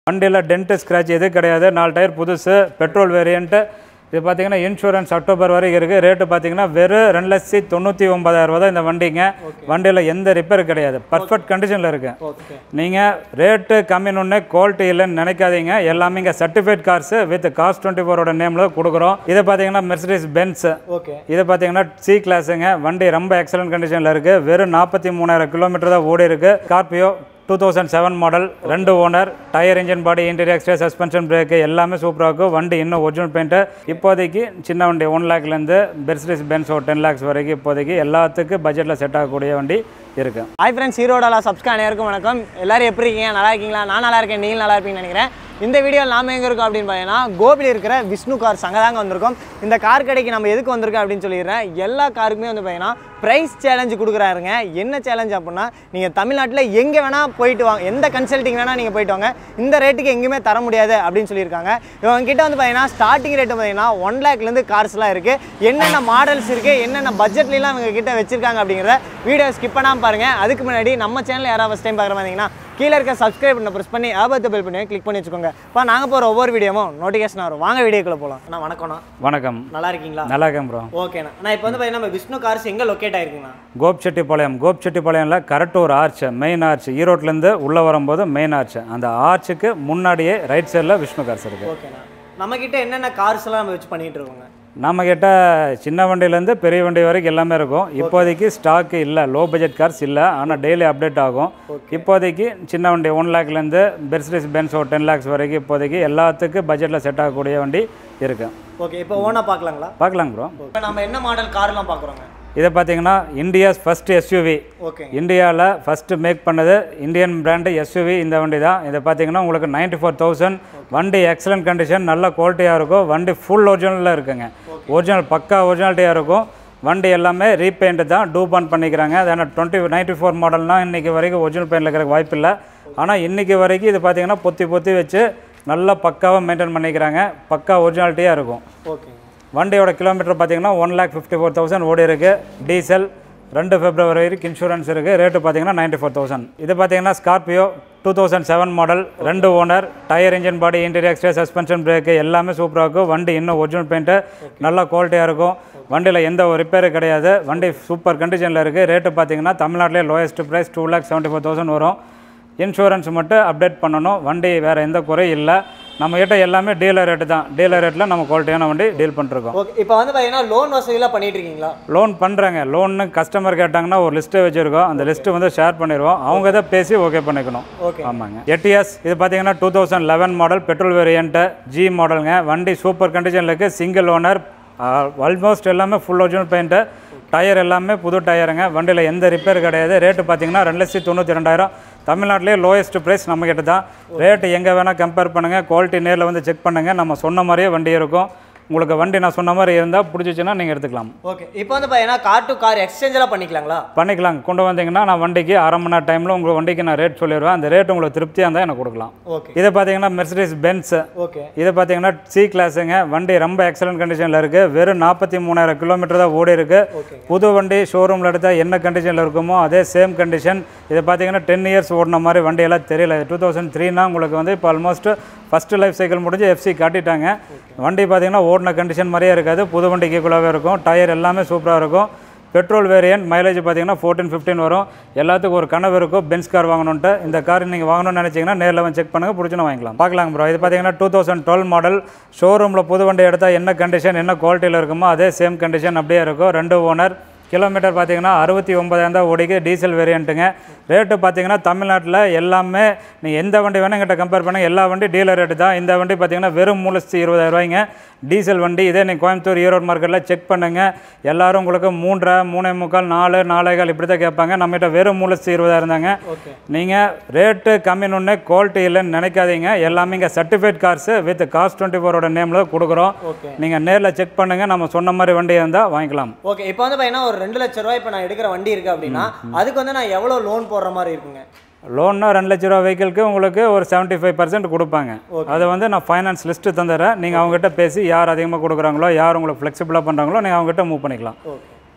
வண்டியில் dent scratch எதுவும் கிடையாது நாலு டயர் புதுசு பெட்ரோல் வேரியண்ட்டு இது பார்த்தீங்கன்னா இன்சூரன்ஸ் அக்டோபர் வரைக்கும் இருக்குது ரேட்டு பார்த்தீங்கன்னா வெறும் ரெண்டு லட்சத்தி தொண்ணூற்றி ஒன்பதாயிரம் ரூபா தான் இந்த வண்டிங்க வண்டியில் எந்த ரிப்பேர் கிடையாது பர்ஃபெக்ட் கண்டிஷனில் இருக்குது ஓகே நீங்கள் ரேட்டு கம்மின்னு குவாலிட்டி இல்லைன்னு நினைக்காதீங்க எல்லாமே இங்கே certified cars with cost twenty ஃபோரோட நேமில் கொடுக்குறோம் இது பார்த்தீங்கன்னா மெர்சிடிஸ் பென்ஸ் ஓகே இது பார்த்தீங்கன்னா சி கிளாஸுங்க வண்டி ரொம்ப எக்ஸலன்ட் கண்டிஷனில் இருக்குது வெறும் நாற்பத்தி மூணாயிரம் கிலோமீட்டர் தான் ஓடி இருக்கு Scorpio two thousand seven model ரெண்டு owner tyre engine body interior extra suspension brake எல்லாமே சூப்பராக இருக்கும் வண்டி இன்னும் ஒரிஜினல் பெயிண்ட்டு இப்போதைக்கு சின்ன வண்டி ஒன் லேக்லேருந்து பெர்சிடிஸ் பென்ஸ் ஒரு டென் லேக்ஸ் வரைக்கும் இப்போதைக்கு எல்லாத்துக்கும் பட்ஜெட்டில் செட் ஆகக்கூடிய வண்டி இருக்குது ஹாய் ஃப்ரெண்ட்ஸ் ஹீரோடாலா சப்ஸ்கிரைப் அனைவருக்கும் வணக்கம் எல்லாரும் எப்படி இருக்கீங்க நல்லா இருக்கீங்களா நான் நல்லா இருக்கேன் நீங்கள் நல்லா இருப்பீங்கன்னு நினைக்கிறேன் இந்த வீடியோவில் நாம எங்கே இருக்கோம் அப்படின்னு பார்த்தீங்கன்னா கோபியில் இருக்கிற விஷ்ணு கார்ஸ் அங்கே தாங்க வந்திருக்கோம் இந்த கார் கடைக்கு நம்ம எதுக்கு வந்திருக்கோம் அப்படின்னு சொல்லிடுறேன் எல்லா காருக்குமே வந்து பார்த்தீங்கன்னா ப்ரைஸ் சேலஞ்சு கொடுக்குறாருங்க என்ன சேலஞ்ச் அப்படின்னா நீங்கள் தமிழ்நாட்டில் எங்கே வேணால் போயிட்டு வாங்க எந்த கன்சல்ட்டிங் வேணால் நீங்கள் போயிட்டு வாங்க இந்த ரேட்டுக்கு எங்கேயுமே தர முடியாது அப்படின்னு சொல்லியிருக்காங்க இவங்க கிட்ட வந்து பார்த்தீங்கன்னா ஸ்டார்டிங் ரேட்டு பார்த்தீங்கன்னா ஒன் லேக்லேருந்து கார்ஸ்லாம் இருக்குது என்னென்ன மாடல்ஸ் இருக்குது என்னென்ன பட்ஜெட்லாம் இவங்க கிட்ட வச்சிருக்காங்க அப்படிங்கிறத வீடியோ ஸ்கிப் பண்ணாமல் பாருங்கள் அதுக்கு முன்னாடி நம்ம சேனல் யாராவது ஃபஸ்ட் டைம் பார்க்குற மாதிரிங்கன்னா கீழே இருக்க சப்ஸ்கிரைப் பண்ண ப்ரெஸ் பண்ணி ஆபத்து பெல் பண்ணி கிளிக் பண்ணி வச்சுக்கோங்க இப்போ நாங்கள் போகிற ஒவ்வொரு வீடியோவும் நோட்டிஃபிகேஷன் வரும் வாங்க வீடியோக்குள்ளே போகலாம் அண்ணா வணக்கம்ண்ணா வணக்கம் நல்லா இருக்கீங்களா நல்லா இருக்கேன் ப்ரோ ஓகேண்ணா நான் இப்போ வந்து பார்த்தீங்கன்னா நம்ம விஷ்ணு கார்ஸ் எங்கே லொக்கேட் ஆயிருக்குண்ணா கோப்செட்டிப்பாளையம் கோப்செட்டிப்பாளையம்ல கரெக்ட் ஒரு ஆர்ச் மெயின் ஆர்ச் ஈரோட்லேருந்து உள்ளே வரும்போது மெயின் ஆர்ச் அந்த ஆர்ச்சுக்கு முன்னாடியே ரைட் சைடில் விஷ்ணு கார்ஸ் இருக்குது ஓகேண்ணா நம்மக்கிட்ட என்னென்ன கார்ஸ் எல்லாம் நம்ம வச்சு பண்ணிட்டு இருக்கோங்க நம்ம கிட்ட சின்ன வண்டியிலேருந்து பெரிய வண்டி வரைக்கும் எல்லாமே இருக்கும் இப்போதைக்கு ஸ்டாக்கு இல்லை லோ பட்ஜெட் கார்ஸ் இல்லை ஆனால் டெய்லி அப்டேட் ஆகும் இப்போதைக்கு சின்ன வண்டி ஒன் லேக்லேருந்து பெர்சிடிஸ் பென்ஸ் ஒரு டென் லேக்ஸ் வரைக்கும் இப்போதைக்கு எல்லாத்துக்கும் பட்ஜெட்டில் செட் ஆகக்கூடிய வண்டி இருக்குது ஓகே இப்போ ஓனாக பார்க்கலாங்களா பார்க்கலாங்க ப்ரோ இப்போ நம்ம என்ன மாடல் கார்லாம் பார்க்குறோங்க இதை பார்த்தீங்கன்னா இந்தியாஸ் ஃபர்ஸ்ட் எஸ்யூவி ஓகே இந்தியாவில் ஃபஸ்ட்டு மேக் பண்ணது இந்தியன் பிராண்டு எஸ்யூவி இந்த வண்டி தான் இதை பார்த்தீங்கன்னா உங்களுக்கு நைன்டி ஃபோர் தௌசண்ட் வண்டி எக்ஸலண்ட் கண்டிஷன் நல்ல குவாலிட்டியாக இருக்கும் வண்டி ஃபுல் ஒரிஜினலில் இருக்குங்க ஒரிஜினல் பக்கா ஒரிஜினாலிட்டியாக இருக்கும் வண்டி எல்லாமே ரீபெயிண்ட் தான் டூ பான் பண்ணிக்கிறாங்க அது டுவெண்ட்டி நைன்டி ஃபோர் மாடல்னால் இன்றைக்கி வரைக்கும் ஒரிஜினல் பெயிண்டில் இருக்கிற வாய்ப்பு இல்லை ஆனால் இன்றைக்கி வரைக்கும் இது பார்த்தீங்கன்னா பொத்தி பொத்தி வச்சு நல்லா பக்காவாக மெயின்டைன் பண்ணிக்கிறாங்க பக்கா ஒரிஜினாலிட்டியாக இருக்கும் ஓகே வண்டியோட கிலோமீட்டர் பார்த்தீங்கன்னா one lakh fifty four thousand ஓடி இருக்குது டீசல் ரெண்டு பிப்ரவரி வரைக்கும் இன்சூரன்ஸ் இருக்குது ரேட்டு பார்த்தீங்கன்னா நைன்டி ஃபோர் தௌசண்ட் இது பார்த்தீங்கன்னா Scorpio two thousand seven model ரெண்டு owner tyre engine body interior extra suspension brake எல்லாமே சூப்பராக இருக்கும் வண்டி இன்னும் ஒரிஜினல் பெயிண்ட்டு நல்ல குவாலிட்டியாக இருக்கும் வண்டியில் எந்த ஒரு ரிப்பேரும் கிடையாது வண்டி சூப்பர் கண்டிஷனில் இருக்குது ரேட்டு பார்த்தீங்கன்னா தமிழ்நாட்டிலே lowest price two lakh seventy four thousand வரும் இன்சூரன்ஸ் மட்டும் அப்டேட் பண்ணணும் வண்டி வேறு எந்த குறையும் இல்லை நம்மக்கிட்ட எல்லாமே டீலர் ரேட்டு தான் டீலர் ரேட்டில் நம்ம குவாலிட்டியான வண்டி டீல் பண்ணிருக்கோம் ஓகே இப்போ வந்து பார்த்தீங்கன்னா லோன் வசதியெல்லாம் பண்ணிட்டு இருக்கீங்களா லோன் பண்ணுறாங்க லோன்னு கஸ்டமர் கேட்டாங்கன்னா ஒரு லிஸ்ட்டு வச்சுருக்கோம் அந்த லிஸ்ட்டு வந்து ஷேர் பண்ணிடுவோம் அவங்க தான் பேசி ஓகே பண்ணிக்கணும் ஓகே ஆமாங்க எட்டிஎஸ் இது பார்த்தீங்கன்னா two thousand eleven model petrol variant G மாடலுங்க வண்டி சூப்பர் கண்டிஷனில் இருக்குது சிங்கிள் ஓனர் ஆல்மோஸ்ட் எல்லாமே ஃபுல் ஒரிஜினல் பெயிண்ட்டு டயர் எல்லாமே புது டயருங்க வண்டியில் எந்த ரிப்பேர் கிடையாது ரேட்டு பார்த்தீங்கன்னா ரெண்டு லட்சத்தி தொண்ணூற்றி ரெண்டாயிரம் தமிழ்நாட்டிலே லோயஸ்ட் ப்ரைஸ் நம்மக்கிட்ட தான் ரேட்டு எங்கே வேணால் கம்பேர் பண்ணுங்கள் குவாலிட்டி நேரில் வந்து செக் பண்ணுங்கள் நம்ம சொன்ன மாதிரியே வண்டி இருக்கும் உங்களுக்கு வண்டி நான் சொன்ன மாதிரி இருந்தால் பிடிச்சிச்சின்னா நீங்கள் எடுத்துக்கலாம் ஓகே இப்போ வந்து பார்த்தீங்கன்னா கார் டு கார் எக்ஸ்சேஞ்செல்லாம் பண்ணிக்கலாங்களா பண்ணிக்கலாம் கொண்டு வந்தீங்கன்னா நான் வண்டிக்கு அரை மணி நேரம் டைமில் உங்கள் வண்டிக்கு நான் ரேட் சொல்லிடுவேன் அந்த ரேட் உங்களுக்கு திருப்தியாக இருந்தால் எனக்கு கொடுக்கலாம் ஓகே இதை பார்த்தீங்கன்னா மெர்சிடிஸ் பென்ஸ் ஓகே இது பார்த்தீங்கன்னா சி கிளாஸுங்க வண்டி ரொம்ப எக்ஸலன்ட் கண்டிஷனில் இருக்குது வெறும் நாற்பத்தி மூணாயிரம் கிலோமீட்டர் தான் ஓடி இருக்கு ஓகே புது வண்டி ஷோரூமில் எடுத்தால் என்ன கண்டிஷனில் இருக்குமோ அதே சேம் கண்டிஷன் இது பார்த்தீங்கன்னா டென் இயர்ஸ் ஓடின மாதிரி வண்டியெல்லாம் தெரியல டூ தௌசண்ட் த்ரீனா உங்களுக்கு வந்து இப்போ ஆல்மோஸ்ட் ஃபஸ்ட்டு லைஃப் சைக்கிள் முடிஞ்சு எஃப்சி காட்டிட்டாங்க வண்டி பார்த்தீங்கன்னா ஓடின கண்டிஷன் மாதிரியே இருக்காது புது வண்டிக்கு ஈக்குவலாகவே இருக்கும் டயர் எல்லாமே சூப்பராக இருக்கும் பெட்ரோல் வேரியன்ட் மைலேஜ் பார்த்தீங்கன்னா ஃபோர்டீன் ஃபிஃப்டின் வரும் எல்லாத்துக்கும் ஒரு கனவு இருக்கும் பென்ஸ் கார் வாங்கணுன்ட்டு இந்த கார் நீங்கள் வாங்கணும்னு நினச்சிங்கன்னா நேரில் வந்து செக் பண்ணுங்கள் பிடிச்சுன்னு வாங்கிக்கலாம் பார்க்கலாம் ப்ரோ இது பார்த்தீங்கன்னா டூ தௌசண்ட் டுவெல் மாடல் ஷோரூமில் புது வண்டி எடுத்தால் என்ன கண்டிஷன் என்ன குவாலிட்டியில் இருக்குமோ அதே சேம் கண்டிஷன் அப்படியே இருக்கும் ரெண்டு ஓனர் கிலோமீட்டர் பார்த்தீங்கன்னா அறுபத்தி ஒன்பதாயிரம் தான் ஓடிக்கு டீசல் வேரியண்ட்டுங்க ரேட்டு பார்த்தீங்கன்னா தமிழ்நாட்டில் எல்லாமே நீங்கள் எந்த வண்டி வேணும் எங்கிட்ட கம்பேர் பண்ணுங்க எல்லா வண்டி டீலர் ரேட்டு தான் இந்த வண்டி பார்த்தீங்கன்னா வெறும் மூணு லட்சத்தி இருபதாயிரம் ரூபாய்ங்க டீசல் வண்டி இதே நீங்கள் கோயம்புத்தூர் ஈரோடு மார்க்கெட்டில் செக் பண்ணுங்கள் எல்லாரும் உங்களுக்கு மூன்றரை மூணே முக்கால் நாலு நாலே கால் இப்படி தான் கேட்பாங்க நம்மகிட்ட வெறும் மூணு லட்சத்தி இருபதாயிரம் தாங்க ஓகே நீங்கள் ரேட்டு கம்மின்னு குவாலிட்டி இல்லைன்னு நினைக்காதீங்க எல்லாமே இங்கே certified cars with cost twenty ஃபோரோட நேமில் கொடுக்குறோம் ஓகே நீங்கள் நேரில் செக் பண்ணுங்கள் நம்ம சொன்ன மாதிரி வண்டி இருந்தால் வாங்கிக்கலாம் ஓகே இப்போ வந்து பார்த்தீங்கன்னா ஒரு ரெண்டு லட்ச ரூபாய் இப்போ நான் எடுக்கிற வண்டி இருக்கு அப்படின்னா அதுக்கு வந்து நான் எவ்வளோ லோன் போடுற மாதிரி இருக்குங்க லோன்னா ரெண்டு லட்ச ரூபா வெஹிக்கிளுக்கு உங்களுக்கு ஒரு செவன்ட்டி ஃபைவ் பர்சன்ட் கொடுப்பாங்க அதை வந்து நான் ஃபைனான்ஸ் லிஸ்ட்டு தந்துடுறேன் நீங்கள் அவங்ககிட்ட பேசி யார் அதிகமாக கொடுக்குறாங்களோ யார் உங்களுக்கு ஃப்ளெக்சிபிளாக பண்ணுறாங்களோ நீங்கள் அவங்ககிட்ட மூவ் பண்ணிக்கலாம் ஓகே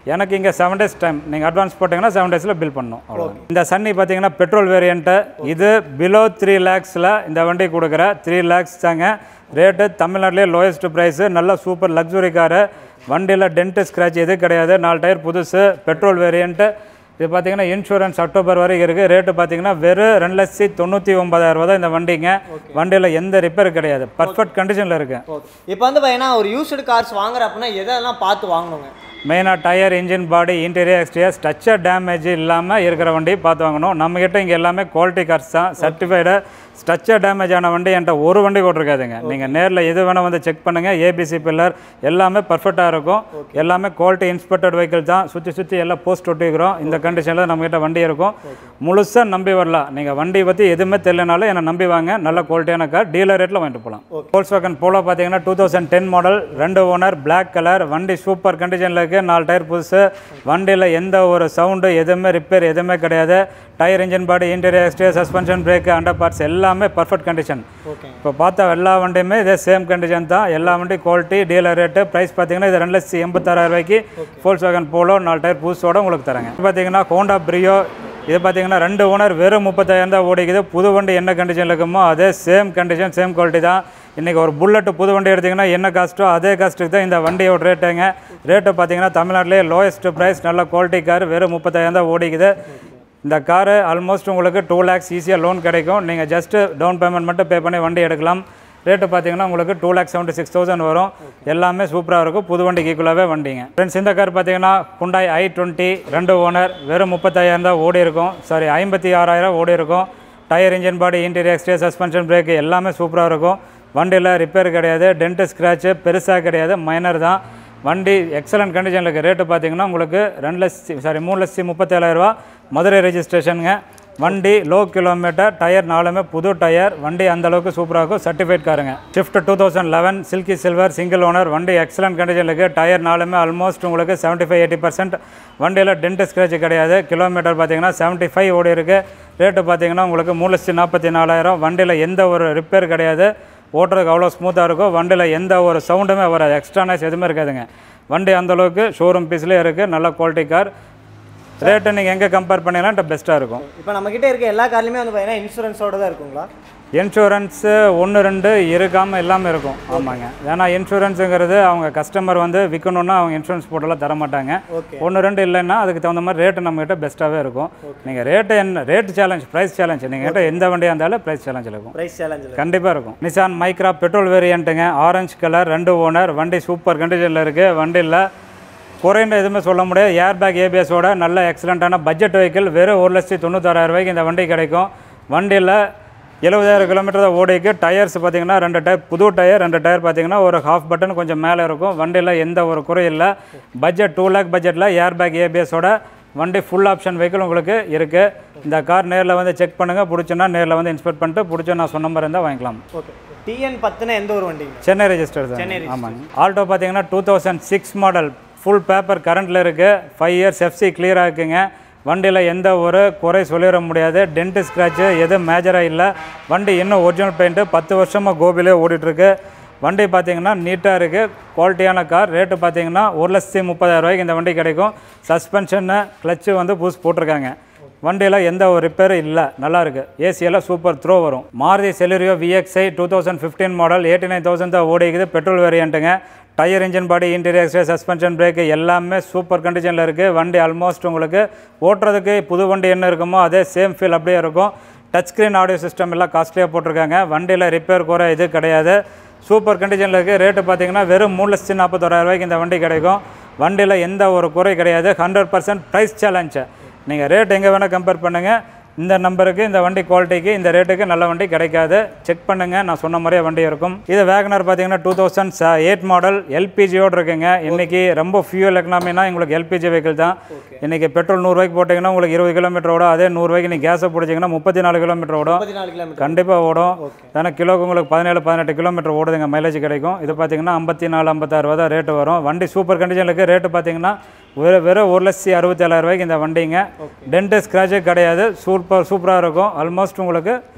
எனக்கு இங்கே செவன் டேஸ் டைம் நீங்கள் அட்வான்ஸ் போட்டிங்கன்னா செவன் டேஸில் பில் பண்ணணும் அவ்வளோதான் இந்த சன்னி பார்த்தீங்கன்னா பெட்ரோல் வேரியண்ட்டு இது பிலோ த்ரீ லேக்ஸில் இந்த வண்டி கொடுக்குற த்ரீ லேக்ஸ் தாங்க ரேட்டு தமிழ்நாட்டிலே லோயஸ்ட் ப்ரைஸு நல்ல சூப்பர் லக்ஸுரி காரு வண்டியில் டென்ட் ஸ்க்ராட்ச் எதுவும் கிடையாது நாலு டயர் புதுசு பெட்ரோல் வேரியண்ட்டு இது பார்த்தீங்கன்னா இன்சூரன்ஸ் அக்டோபர் வரைக்கும் இருக்குது ரேட்டு பார்த்தீங்கன்னா வெறும் ரெண்டு லட்சத்தி தொண்ணூற்றி ஒன்பதாயிரம் ரூபா தான் இந்த வண்டிங்க வண்டியில் எந்த ரிப்பேர் கிடையாது பர்ஃபெக்ட் கண்டிஷனில் இருக்குது ஓகே இப்போ வந்து பார்த்தீங்கன்னா ஒரு யூஸ்டு கார்ஸ் வாங்குற அப்படின்னா எதெல்லாம் பார்த்து வாங்கணுங்க மெயினாக tyre engine body interior exterior structure damage இல்லாமல் இருக்கிற வண்டி பார்த்து வாங்கணும் நம்மக்கிட்ட இங்கே எல்லாமே குவாலிட்டி கார்ஸ் தான் சர்டிஃபைடு ஸ்ட்ரக்சர் டேமேஜ் ஆன வண்டி என்கிட்ட ஒரு வண்டி கூட இருக்காதுங்க நீங்கள் நேரில் எது வேணால் வந்து செக் பண்ணுங்கள் ஏபிசி பில்லர் எல்லாமே பர்ஃபெக்டாக இருக்கும் எல்லாமே குவாலிட்டி இன்ஸ்பெக்டட் வெஹிக்கிள் தான் சுற்றி சுற்றி எல்லாம் போஸ்ட் ஒட்டிக்கிறோம் இந்த கண்டிஷனில் நம்மக்கிட்ட வண்டி இருக்கும் முழுசாக நம்பி வரலாம் நீங்கள் வண்டி பற்றி எதுவுமே தெரியலனாலும் என்னை நம்பி வாங்க நல்ல குவாலிட்டியான கார் டீலர் ரேட்டில் வாங்கிட்டு போகலாம் ஃபோல்ஸ் வேகன் போலோ பார்த்தீங்கன்னா டூ தௌசண்ட் டென் மாடல் ரெண்டு ஓனர் Black கலர் வண்டி சூப்பர் கண்டிஷனில் இருக்குது நாலு டயர் புதுசு வண்டியில் எந்த ஒரு சவுண்டு எதுவுமே ரிப்பேர் எதுவுமே கிடையாது tyre engine body interior exterior suspension brake under parts எல்லாமே பர்ஃபெக்ட் கண்டிஷன் ஓகே இப்போ பார்த்த எல்லா வண்டியுமே இதே சேம் கண்டிஷன் தான் எல்லா வண்டி குவாலிட்டி டீலர் ரேட்டு ப்ரைஸ் பார்த்தீங்கன்னா இது ரெண்டு லட்சத்தி எண்பத்தாறாயிரம் ரூபாய்க்கு ஃபோல்ஸ் வேகன் போலோ நாலு டயர் புதுசோட உங்களுக்கு தரேங்க இது பார்த்தீங்கன்னா ஹோண்டா பிரியோ இது பார்த்தீங்கன்னா ரெண்டு ஓனர் வெறும் முப்பத்தாயிரம் தான் ஓடிக்குது புது வண்டி என்ன கண்டிஷனில் இருக்குமோ அதே சேம் கண்டிஷன் சேம் குவாலிட்டி தான் இன்றைக்கி ஒரு புல்லட் புது வண்டி எடுத்திங்கன்னா என்ன காஸ்ட்டோ அதே காஸ்ட்டுக்கு தான் இந்த வண்டியோட ரேட்டுங்க ரேட்டு பார்த்தீங்கன்னா தமிழ்நாட்டிலே லோயஸ்ட் ப்ரைஸ் நல்ல குவாலிட்டி கார் வெறும் முப்பத்தாயிரம் தான் ஓடிக்குது இந்த காரு ஆல்மோஸ்ட் உங்களுக்கு டூ லேக்ஸ் ஈஸியாக லோன் கிடைக்கும் நீங்கள் ஜஸ்ட்டு டவுன் பேமெண்ட் மட்டும் பே பண்ணி வண்டி எடுக்கலாம் ரேட்டு பார்த்தீங்கன்னா உங்களுக்கு two lakh seventy six thousand வரும் எல்லாமே சூப்பராக இருக்கும் புது வண்டிக்கு ஈக்குவலாகவே வண்டிங்க ஃப்ரெண்ட்ஸ் இந்த கார் பார்த்தீங்கன்னா குண்டாய் ஐ டுவெண்ட்டி ரெண்டு ஓனர் வெறும் முப்பத்தாயிரம் தான் ஓடி இருக்கும் சாரி ஐம்பத்தி ஆறாயிரம் ஓடி இருக்கும் tyre engine body interior exterior suspension brake எல்லாமே சூப்பராக இருக்கும் வண்டியில் ரிப்பேர் கிடையாது டென்ட் ஸ்க்ராட்சு பெருசாக கிடையாது மைனர் தான் வண்டி எக்ஸலண்ட் கண்டிஷனில் இருக்குது ரேட்டு பார்த்தீங்கன்னா உங்களுக்கு ரெண்டு லட்சத்தி சாரி மூணு லட்சத்தி முப்பத்தேழாயிரரூவா மதுரை ரெஜிஸ்ட்ரேஷனுங்க வண்டி லோ கிலோமீட்டர் டயர் நாலுமே புது டயர் வண்டி அந்த அளவுக்கு சூப்பராக இருக்கும் சர்டிஃபைட் காருங்க Swift two thousand eleven silky silver single owner வண்டி எக்ஸலண்ட் கண்டிஷனில் இருக்குது டயர் நாலுமே ஆல்மோஸ்ட் உங்களுக்கு செவன்ட்டி ஃபைவ் எயிட்டி பர்சன்ட் வண்டியில் டென்ட் ஸ்க்ராட்ச் கிடையாது கிலோமீட்டர் பார்த்தீங்கன்னா செவன்ட்டி ஃபைவ் ஓடி இருக்குது ரேட்டு பார்த்தீங்கன்னா உங்களுக்கு மூணு லட்சத்தி நாற்பத்தி நாலாயிரம் வண்டியில் எந்த ஒரு ரிப்பேர் கிடையாது ஓட்டுறதுக்கு அவ்வளோ ஸ்மூத்தாக இருக்கும் வண்டியில் எந்த ஒரு சவுண்டுமே வராது எக்ஸ்ட்ரா நாய்ஸ் எதுவுமே இருக்காதுங்க வண்டி அந்தளவுக்கு ஷோரூம் பீஸ்லேயே இருக்குது நல்ல குவாலிட்டி கார் ரேட்டை நீங்கள் எங்கே கம்பேர் பண்ணீங்கன்னா பெஸ்ட்டாக இருக்கும் இப்போ நம்மக்கிட்ட இருக்க எல்லா கார்லையுமே வந்து பார்த்தீங்கன்னா இன்சூரன்ஸோட தான் இருக்குங்களா இன்சூரன்ஸு ஒன்று ரெண்டு இருக்காமல் எல்லாமே இருக்கும் ஆமாங்க ஏன்னா இன்சூரன்ஸுங்கிறது அவங்க கஸ்டமர் வந்து விற்கணுன்னா அவங்க இன்சூரன்ஸ் போட்டெல்லாம் தர மாட்டாங்க ஓகே ஒன்று ரெண்டு இல்லைன்னா அதுக்கு தகுந்த மாதிரி ரேட்டு நம்மகிட்ட பெஸ்ட்டாகவே இருக்கும் நீங்கள் ரேட்டு என்ன ரேட் சேலஞ்ச் ப்ரைஸ் சேலஞ்ச் நீங்கள் கிட்ட எந்த வண்டியாக இருந்தாலும் ப்ரைஸ் சேலஞ்சில் இருக்கும் ப்ரைஸ் சேலஞ்சில் கண்டிப்பாக இருக்கும் நிசான் மைக்ரா பெட்ரோல் வேரியண்ட்டுங்க ஆரஞ்சு கலர் ரெண்டு ஓனர் வண்டி சூப்பர் கண்டிஷனில் இருக்குது வண்டியில் குறைந்த எதுவுமே சொல்ல முடியாது ஏர் பேக் ஏபிஎஸோட நல்ல எக்ஸலண்ட்டான பட்ஜெட் வெஹிக்கிள் வெறும் ஒரு லட்சத்தி தொண்ணூத்தாறாயிரம் ரூபாய்க்கு இந்த வண்டி கிடைக்கும் வண்டியில் எழுபதாயிரம் கிலோமீட்டர் தான் ஓடிக்கு டயர்ஸ் பார்த்தீங்கன்னா ரெண்டு டயர் புது டயர் ரெண்டு டயர் பார்த்தீங்கன்னா ஒரு ஹாஃப் பட்டன் கொஞ்சம் மேலே இருக்கும் வண்டியில் எந்த ஒரு குறையும் இல்லை பட்ஜெட் டூ லேக் பட்ஜெட்டில் ஏர் பேக் ஏபிஎஸோட வண்டி ஃபுல் ஆப்ஷன் வெஹிக்கிள் உங்களுக்கு இருக்குது இந்த கார் நேரில் வந்து செக் பண்ணுங்கள் பிடிச்சுன்னா நேரில் வந்து இன்ஸ்பெக்ட் பண்ணிட்டு பிடிச்ச நான் சொன்ன மாதிரி இருந்தால் வாங்கிக்கலாம் ஓகே டிஎன் பத்துனா எந்த ஒரு வண்டிங்க சென்னை ரெஜிஸ்டர் தான் ஆமாங்க ஆல்டோ பார்த்தீங்கன்னா two thousand six model full paper கரண்ட்டில் இருக்குது ஃபைவ் இயர்ஸ் எஃப்சி கிளியராக இருக்குங்க வண்டியில் எந்த ஒரு குறை சொல்லிட முடியாது டென்ட் ஸ்க்ராட்சு எதுவும் மேஜராக இல்லை வண்டி இன்னும் ஒரிஜினல் பெயிண்ட்டு பத்து வருஷமாக கோபிலே ஓடிட்டுருக்கு வண்டி பார்த்தீங்கன்னா நீட்டாக இருக்குது குவாலிட்டியான கார் ரேட்டு பார்த்தீங்கன்னா ஒரு லட்சத்தி முப்பதாயிரம் ரூபாய்க்கு இந்த வண்டி கிடைக்கும் சஸ்பென்ஷனு கிளச்சு வந்து புதுசு போட்டிருக்காங்க வண்டியில் எந்த ஒரு ரிப்பேரும் இல்லை நல்லா இருக்கு ஏசியெல்லாம் சூப்பர் த்ரோ வரும் Maruti Celerio VXI two thousand fifteen model eighty nine thousand தான் ஓடிக்குது பெட்ரோல் வேரியண்ட்டுங்க tyre engine body interior extra suspension brake எல்லாமே சூப்பர் கண்டிஷனில் இருக்குது வண்டி ஆல்மோஸ்ட் உங்களுக்கு ஓட்டுறதுக்கு புது வண்டி என்ன இருக்குமோ அதே சேம் ஃபீல் அப்படியே இருக்கும் டச் ஸ்க்ரீன் ஆடியோ சிஸ்டம் எல்லாம் காஸ்ட்லியாக போட்டிருக்காங்க வண்டியில் ரிப்பேர் குறை இது கிடையாது சூப்பர் கண்டிஷனில் இருக்குது ரேட்டு பார்த்தீங்கன்னா வெறும் மூணு லட்சத்தி நாற்பத்தோராயிரம் ரூபாய்க்கு இந்த வண்டி கிடைக்கும் வண்டியில் எந்த ஒரு குறை கிடையாது ஹண்ட்ரட் பர்சன்ட் ப்ரைஸ் சேலஞ்சு நீங்கள் ரேட் எங்கே வேணால் கம்பேர் பண்ணுங்கள் இந்த நம்பருக்கு இந்த வண்டி குவாலிட்டிக்கு இந்த ரேட்டுக்கு நல்ல வண்டி கிடைக்காது செக் பண்ணுங்கள் நான் சொன்ன மாதிரியே வண்டி இருக்கும் இது வேகனர் பார்த்தீங்கன்னா டூ தௌசண்ட் எயிட் மாடல் எல்பிஜியோடு இருக்குங்க இன்றைக்கி ரொம்ப ஃபியூல் எக்கனாமினா உங்களுக்கு எல்பிஜி வெஹிக்கிள் தான் இன்றைக்கி பெட்ரோல் நூறுரூவாய்க்கு போட்டிங்கன்னா உங்களுக்கு இருபது கிலோமீட்டர் ஓடும் அதே நூறுரூவாய்க்கு நீங்கள் கேஸை பிடிச்சிங்கன்னா முப்பத்தி நாலு கிலோமீட்டர் ஓடும் முப்பத்தி நாலு கிலோமீட்டர் கண்டிப்பாக ஓடும் ஏன்னா கிலோக்கு உங்களுக்கு பதினேழு பதினெட்டு கிலோமீட்டர் ஓடுதுங்க மைலேஜ் கிடைக்கும் இது பார்த்தீங்கன்னா ஐம்பத்தி நாலு ஐம்பத்தாறு ரூபா தான் ரேட்டு வரும் வண்டி சூப்பர் கண்டிஷனில் இருக்குது ரேட்டு பார்த்தீங்கன்னா வெறும் வெறும் ஒரு லட்சத்தி அறுபத்தேழாயிரம் ரூபாய்க்கு இந்த வண்டிங்க டென்ட் ஸ்க்ராட்சே கிடையாது சூப்பர் சூப்பராக இருக்கும் ஆல்மோஸ்ட் உங்களுக்கு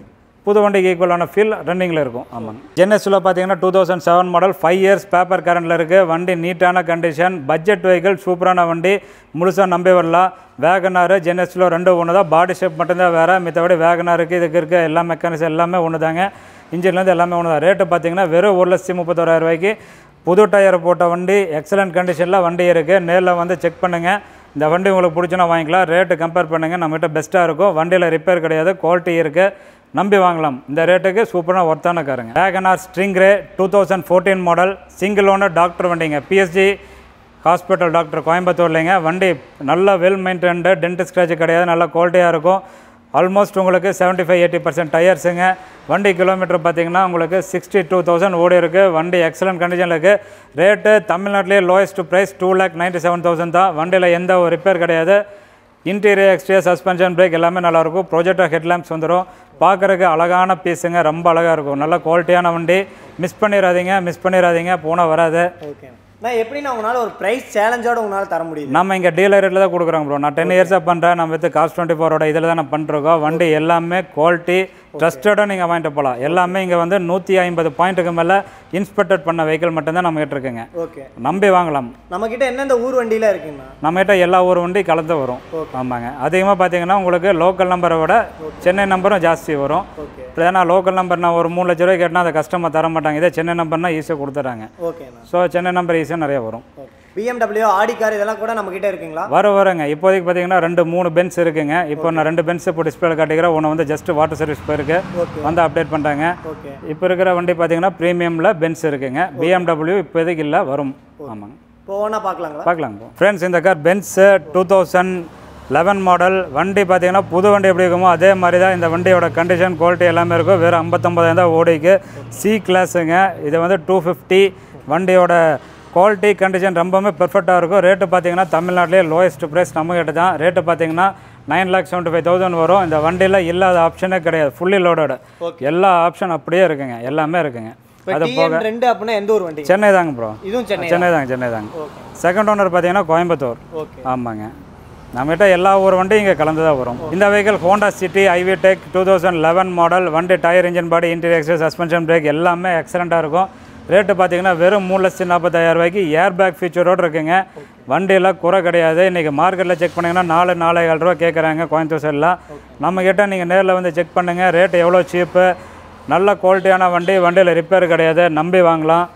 புது வண்டிக்கு ஈக்குவலான ஃபீல் ரன்னிங்கில் இருக்கும் ஆமாங்க ஜென்எஸ்ல பார்த்தீங்கன்னா two thousand seven model five years paper கரண்டில் இருக்குது வண்டி நீட்டான கண்டிஷன் பட்ஜெட் வெஹிக்கிள் சூப்பரான வண்டி முழுசாக நம்பி வரலாம் வேகனாரு ஜென்எஸ்ல ரெண்டு ஒன்று தான் பாடி ஷேப் மட்டும்தான் வேறு மித்தபடி வேகனாருக்கு இதுக்கு இருக்க எல்லா மெக்கானிக்ஸ் எல்லாமே ஒன்று தாங்க இன்ஜின்லேருந்து எல்லாமே ஒன்று தான் ரேட்டு பார்த்தீங்கன்னா வெறும் ஒரு லட்சத்தி முப்பத்தோராயிரம் ரூபாய்க்கு புது டயர் போட்ட வண்டி எக்ஸலண்ட் கண்டிஷனில் வண்டி இருக்குது நேரில் வந்து செக் பண்ணுங்கள் இந்த வண்டி உங்களுக்கு பிடிச்சுன்னா வாங்கிக்கலாம் ரேட்டு கம்பேர் பண்ணுங்கள் நம்மகிட்ட பெஸ்ட்டாக இருக்கும் வண்டியில் ரிப்பேர் கிடையாது குவாலிட்டி இருக்குது நம்பி வாங்கலாம் இந்த ரேட்டுக்கு சூப்பரான ஒர்த்தான காருங்க wagon R stingray two thousand fourteen model single owner doctor வண்டிங்க பிஎஸ்ஜி ஹாஸ்பிட்டல் டாக்டர் கோயம்புத்தூர்லைங்க வண்டி நல்ல வெல் மெயின்டைன்டு டென்ட் ஸ்க்ராட்ச் கிடையாது நல்ல குவாலிட்டியாக இருக்கும் ஆல்மோஸ்ட் உங்களுக்கு செவன்ட்டி ஃபைவ் எயிட்டி பர்சன்ட் டயர்ஸுங்க வண்டி கிலோமீட்டர் பார்த்தீங்கன்னா உங்களுக்கு சிக்ஸ்டி டூ தௌசண்ட் ஓடி இருக்குது வண்டி எக்ஸலண்ட் கண்டிஷனில் இருக்குது ரேட்டு தமிழ்நாட்டிலே lowest price two lakh ninety seven thousand தான் வண்டியில் எந்த ஒரு ரிப்பேர் கிடையாது இன்டீரியர் எக்ஸ்டீரியர் சஸ்பென்ஷன் பிரேக் எல்லாமே நல்லாயிருக்கும் ப்ரொஜெக்டர் ஹெட்லாம்ப்ஸ் வந்துடும் பார்க்குறதுக்கு அழகான பீஸுங்க ரொம்ப அழகாக இருக்கும் நல்ல குவாலிட்டியான வண்டி மிஸ் பண்ணிடாதீங்க மிஸ் பண்ணிடாதீங்க போனால் வராது ஓகே நான் எப்படின்னா உங்களால் ஒரு ப்ரைஸ் சேலஞ்சோட உங்களால் தர முடியுது நம்ம இங்கே டீலர் ரேட்டில் தான் கொடுக்குறோம் ப்ரோ நான் டென் இயர்ஸாக பண்ணுறேன் நம்ம வித்து காஸ்ட் டுவெண்ட்டி ஃபோரோட இதில் தான் நான் பண்ணிருக்கோம் வண்டி எல்லாமே குவாலிட்டி ட்ரஸ்டடாக நீங்கள் வாங்கிட்டு போகலாம் எல்லாமே இங்கே வந்து நூற்றி ஐம்பது பாயிண்ட்டுக்கு மேலே இன்ஸ்பெக்டட் பண்ண வெஹிக்கிள் மட்டும்தான் நம்ம கிட்ட இருக்குங்க ஓகே நம்பி வாங்கலாம் நம்மக்கிட்ட எந்தெந்த ஊர் வண்டியில் இருக்குங்கண்ணா நம்மகிட்ட எல்லா ஊர் வண்டி கலந்து வரும் ஆமாங்க அதிகமாக பார்த்தீங்கன்னா உங்களுக்கு லோக்கல் நம்பரை விட சென்னை நம்பரும் ஜாஸ்தி வரும் ஓகே இப்போ ஏன்னா லோக்கல் நம்பர் நான் ஒரு மூணு லட்ச ரூபாய் கேட்டால் அதை கஸ்டமர் தர மாட்டாங்க இதே சென்னை நம்பர்னா ஈஸியாக கொடுத்துட்றாங்க ஓகேண்ணா ஸோ சென்னை நம்பர் ஈஸியாக நிறைய வரும் ஓகே பிஎம்டபிள்யூ ஆடி கார் இதெல்லாம் கூட நம்மக்கிட்ட இருக்குங்களா வர வரங்க இப்போதைக்கு பார்த்தீங்கன்னா ரெண்டு மூணு பென்ஸ் இருக்குங்க இப்போ நான் ரெண்டு பென்ஸ் இப்போ டிஸ்பிளே காட்டிக்கிறேன் ஒன்று வந்து ஜஸ்ட் வாட்டர் சர்வீஸ் போயிருக்கு ஓகே வந்து அப்டேட் பண்ணிட்டாங்க ஓகே இப்போ இருக்கிற வண்டி பார்த்தீங்கன்னா ப்ரீமியமில் பென்ஸ் இருக்குங்க பிஎம்டபிள்யூ இப்போதைக்கு இல்லை வரும் ஆமாங்க இப்போ ஒன்றா பார்க்கலாங்களா பார்க்கலாங்க ஃப்ரெண்ட்ஸ் இந்த car Benz two thousand eleven model வண்டி பார்த்தீங்கன்னா புது வண்டி எப்படி இருக்குமோ அதே மாதிரி தான் இந்த வண்டியோட கண்டிஷன் குவாலிட்டி எல்லாமே இருக்கும் வெறும் ஐம்பத்தொம்பதாயிரம் தான் ஓடிக்கு சி கிளாஸுங்க இது வந்து டூ ஃபிஃப்டி வண்டியோட குவாலிட்டி கண்டிஷன் ரொம்பவுமே பெர்ஃபெக்டாக இருக்கும் ரேட்டு பார்த்தீங்கன்னா தமிழ்நாட்டிலே லோயஸ்ட் ப்ரைஸ் நம்ம கிட்ட தான் ரேட்டு பார்த்தீங்கன்னா nine lakh seventy five thousand வரும் இந்த வண்டியில் இல்லாத ஆப்ஷனே கிடையாது ஃபுல்லி லோடோட எல்லா ஆப்ஷன் அப்படியே இருக்குங்க எல்லாமே இருக்குங்க இப்போ டிஎன் ரெண்டு அப்படின்னா எந்த ஊர் வண்டி சென்னை தாங்க ப்ரோ இதுவும் சென்னை சென்னை தாங்க சென்னை தாங்க ஓகே செகண்ட் ஓனர் பார்த்தீங்கன்னா கோயம்புத்தூர் ஓகே ஆமாங்க நம்மகிட்ட எல்லா ஊர் வண்டியும் இங்கே கலந்து தான் வரும் இந்த vehicle Honda City i-VTEC two thousand eleven model வண்டி tyre engine body interior excess suspension brake எல்லாமே எக்ஸலண்ட்டாக இருக்கும் ரேட்டு பார்த்தீங்கன்னா வெறும் மூணு லட்சத்தி நாற்பத்தாயிரம் ரூபாய்க்கு ஏர் பேக் ஃபீச்சரோடு இருக்குங்க வண்டியில் குறை கிடையாது இன்றைக்கி மார்க்கெட்டில் செக் பண்ணிங்கன்னா நாலு நாலேகால் ரூபா கேட்குறாங்க கோயம்புத்தூர் சைடில் நம்மக்கிட்ட நீங்கள் நேரில் வந்து செக் பண்ணுங்கள் ரேட்டு எவ்வளோ சீப்பு நல்ல குவாலிட்டியான வண்டி வண்டியில் ரிப்பேர் கிடையாது நம்பி வாங்கலாம்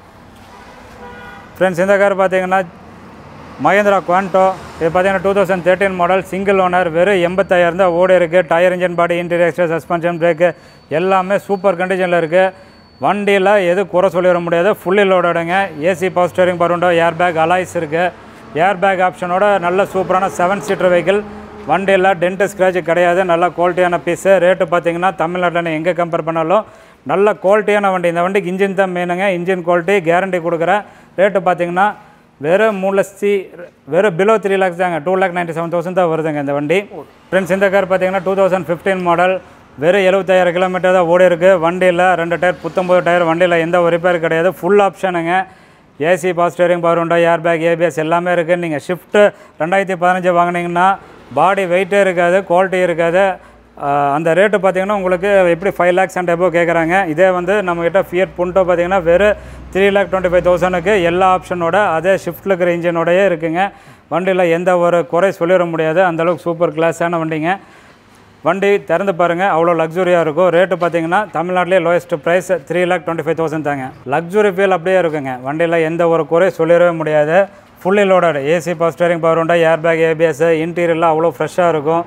ஃப்ரெண்ட்ஸ் இந்த கார் பார்த்தீங்கன்னா மகேந்திரா குவான்டோ இது பார்த்தீங்கன்னா two thousand thirteen model single owner வெறும் எண்பத்தாயிரம் தான் ஓடி இருக்குது tyre engine body interior extra suspension brake எல்லாமே சூப்பர் கண்டிஷனில் இருக்குது வண்டியில் எது குறை சொல்லிட முடியாது ஃபுல்லி லோடோடுங்க ஏசி பவர் ஸ்டேரிங் பருண்டோ ஏர் பேக் அலாய்ஸ் இருக்குது ஏர் பேக் ஆப்ஷனோட நல்ல சூப்பரான செவன் சீட்டர் வெஹிக்கிள் வண்டியில் டென்ட் ஸ்க்ராட்ச் கிடையாது நல்ல குவாலிட்டியான பீஸு ரேட்டு பார்த்தீங்கன்னா தமிழ்நாட்டில் எங்கே கம்பேர் பண்ணாலும் நல்ல குவாலிட்டியான வண்டி இந்த வண்டிக்கு இன்ஜின் தான் மெயினுங்க இன்ஜின் குவாலிட்டி கேரண்டி கொடுக்குறேன் ரேட்டு பார்த்தீங்கன்னா வெறும் மூணு லட்சத்தி வெறும் பிலோ த்ரீ லேக்ஸ் தாங்க two lakh ninety seven thousand தான் வருதுங்க இந்த வண்டி ஃப்ரெண்ட்ஸ் இந்த கார் பார்த்தீங்கன்னா டூ தௌசண்ட் ஃபிஃப்டீன் மாடல் வெறும் எழுபத்தாயிரம் கிலோமீட்டர் தான் ஓடி இருக்குது வண்டியில் ரெண்டு டயர் புத்தொம்பது டயர் வண்டியில் எந்த ஒரு ரிப்பேர் கிடையாது ஃபுல் ஆப்ஷனுங்க ஏசி பவர் ஸ்டேரிங் பவர் உண்டா ஏர் பேக் ஏபிஎஸ் எல்லாமே இருக்குது நீங்கள் ஷிஃப்ட்டு ரெண்டாயிரத்தி பதினஞ்சு வாங்கினீங்கன்னா பாடி வெயிட்டே இருக்காது குவாலிட்டி இருக்காது ஆஹ் அந்த ரேட்டு பார்த்தீங்கன்னா உங்களுக்கு எப்படி ஃபைவ் லேக்ஸ் அண்ட் எபோ கேட்குறாங்க இதே வந்து நம்மக்கிட்ட ஃபியட் புண்டோ பார்த்தீங்கன்னா வெறும் த்ரீ லேக் டுவெண்ட்டி ஃபைவ் தௌசண்ட்க்கு எல்லா ஆப்ஷனோட அதே ஷிஃப்ட்டில் இருக்கிற இன்ஜினோடயே இருக்குங்க வண்டியில் எந்த ஒரு குறை சொல்லிட முடியாது அந்தளவுக்கு சூப்பர் கிளாஸான வண்டிங்க வண்டி திறந்து பாருங்கள் அவ்வளோ லக்ஸுரியாக இருக்கும் ரேட்டு பார்த்தீங்கன்னா தமிழ்நாட்டிலே lowest price three lakh twenty five thousand தாங்க லக்ஸுரி ஃபீல் அப்படியே இருக்குங்க வண்டியில் எந்த ஒரு குறை சொல்லிடவே முடியாது fully loaded AC power steering power உண்டா ஏர் பேக் ஏபிஎஸ் இன்டீரியர்லாம் அவ்வளோ ஃப்ரெஷ்ஷாக இருக்கும்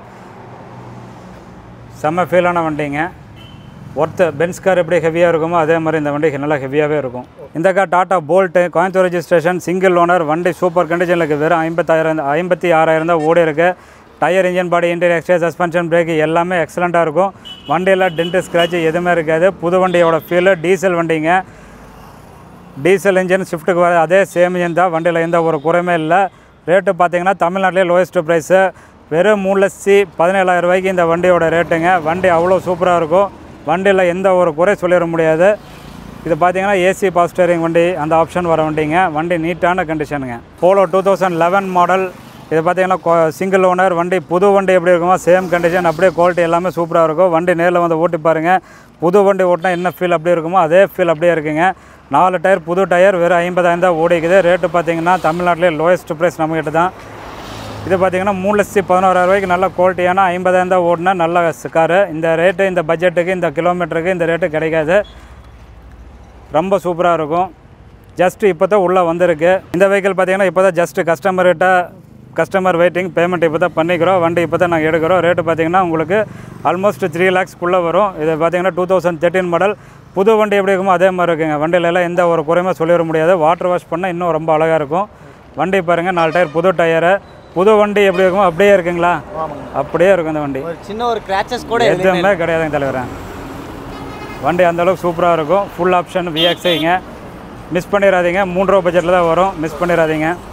செம்ம ஃபீலான வண்டிங்க ஒர்த்து பென்ஸ் கார் எப்படி ஹெவியாக இருக்குமோ அதே மாதிரி இந்த வண்டி நல்லா ஹெவியாகவே இருக்கும் இந்த car Tata Bolt Coimbatore registration single owner வண்டி சூப்பர் கண்டிஷனில் இருக்குது வெறும் ஐம்பத்தாயிரம் ஐம்பத்தி ஆறாயிரம் தான் ஓடி இருக்கு tyre engine body interior extra suspension brake எல்லாமே எக்ஸலண்ட்டாக இருக்கும் வண்டியில் டென்ட் ஸ்க்ராட்ச் எதுவுமே இருக்காது புது வண்டியோட ஃபீலு டீசல் வண்டிங்க டீசல் இன்ஜின் ஷிஃப்ட்டுக்கு வர அதே சேம் இன்ஜின் தான் வண்டியில் எந்த ஒரு குறையுமே இல்லை ரேட்டு பார்த்தீங்கன்னா தமிழ்நாட்டிலே லோயஸ்ட் ப்ரைஸு வெறும் மூணு லட்சத்தி பதினேழாயிரம் ரூபாய்க்கு இந்த வண்டியோட ரேட்டுங்க வண்டி அவ்வளோ சூப்பராக இருக்கும் வண்டியில் எந்த ஒரு குறை சொல்லிட முடியாது இது பார்த்தீங்கன்னா ஏசி பவர் ஸ்டேரிங் வண்டி அந்த ஆப்ஷன் வர வண்டிங்க வண்டி நீட்டான கண்டிஷனுங்க Polo two thousand eleven model இது பார்த்தீங்கன்னா சிங்கிள் ஓனர் வண்டி புது வண்டி எப்படி இருக்குமோ சேம் கண்டிஷன் அப்படியே குவாலிட்டி எல்லாமே சூப்பராக இருக்கும் வண்டி நேரில் வந்து ஓட்டி பாருங்கள் புது வண்டி ஓட்டினா என்ன ஃபீல் அப்படியே இருக்குமோ அதே ஃபீல் அப்படியே இருக்குங்க நாலு டயர் புது டயர் வெறும் ஐம்பதாயிரம் தான் ஓடிக்குது ரேட்டு பார்த்தீங்கன்னா தமிழ்நாட்டிலே லோயஸ்ட் ப்ரைஸ் நம்மக்கிட்ட தான் இது பார்த்தீங்கன்னா மூணு லட்சத்தி பதினோராயிரம் ரூபாய்க்கு நல்ல குவாலிட்டியான ஐம்பதாயிரம் தான் ஓடினா நல்ல காரு இந்த ரேட்டு இந்த பட்ஜெட்டுக்கு இந்த கிலோமீட்டருக்கு இந்த ரேட்டு கிடைக்காது ரொம்ப சூப்பராக இருக்கும் ஜஸ்ட்டு இப்போ தான் உள்ளே வந்திருக்கு இந்த வெஹிக்கிள் பார்த்தீங்கன்னா இப்போ தான் ஜஸ்ட்டு கஸ்டமர்கிட்ட கஸ்டமர் வெயிட்டிங் பேமெண்ட் இப்போ தான் பண்ணிக்கிறோம் வண்டி இப்போ தான் நாங்கள் எடுக்கிறோம் ரேட்டு பார்த்தீங்கன்னா உங்களுக்கு ஆல்மோஸ்ட் த்ரீ லேக்ஸ்க்குள்ளே வரும் இது பார்த்தீங்கன்னா டூ தௌசண்ட் தேர்ட்டின் மாடல் புது வண்டி எப்படி இருக்குமோ அதே மாதிரி இருக்குங்க வண்டியில எல்லாம் எந்த ஒரு குறையுமே சொல்லிட முடியாது வாட்டர் வாஷ் பண்ணால் இன்னும் ரொம்ப அழகாக இருக்கும் வண்டி பாருங்கள் நாலு டயர் புது டயரு புது வண்டி எப்படி இருக்குமோ அப்படியே இருக்குங்களா அப்படியே இருக்கும் இந்த வண்டி ஒரு சின்ன ஒரு கிராச்சஸ் கூட எதுவுமே எதுவுமே கிடையாதுங்க தலைவரேன் வண்டி அந்த அளவுக்கு சூப்பராக இருக்கும் ஃபுல் ஆப்ஷன் விஎக்ஸைங்க மிஸ் பண்ணிடாதீங்க மூன்று ரூபா பட்ஜெட்டில் தான் வரும் மிஸ் பண்ணிடாதீங்க